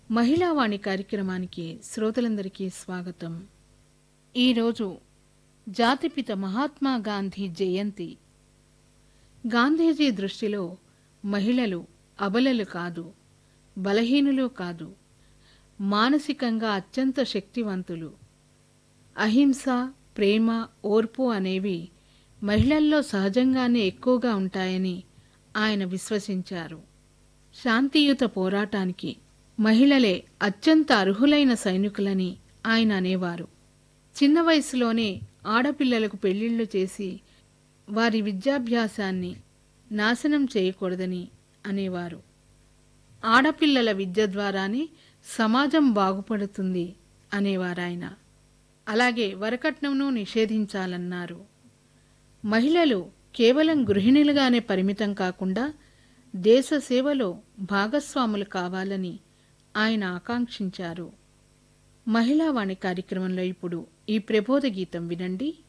మహిళావాణి కార్యక్రమానికి శ్రోతలందరికీ స్వాగతం ఈరోజు జాతిపిత మహాత్మా గాంధీ జయంతి గాంధీజీ దృష్టిలో మహిళలు అబలలు కాదు బలహీనులు కాదు మానసికంగా అత్యంత శక్తివంతులు అహింస ప్రేమ ఓర్పు అనేవి మహిళల్లో సహజంగానే ఎక్కువగా ఉంటాయని ఆయన విశ్వసించారు శాంతియుత పోరాటానికి మహిళలే అత్యంత అర్హులైన సైనికులని ఆయన అనేవారు చిన్న వయసులోనే ఆడపిల్లలకు పెళ్లిళ్లు చేసి వారి విద్యాభ్యాసాన్ని నాశనం చేయకూడదని అనేవారు ఆడపిల్లల విద్య ద్వారానే సమాజం బాగుపడుతుంది అనేవారాయన అలాగే వరకట్నంను నిషేధించాలన్నారు మహిళలు కేవలం గృహిణులుగానే పరిమితం కాకుండా దేశ సేవలో భాగస్వాములు కావాలని ఆయన ఆకాంక్షించారు మహిళావాణి కార్యక్రమంలో ఇప్పుడు ఈ ప్రబోధ గీతం వినండి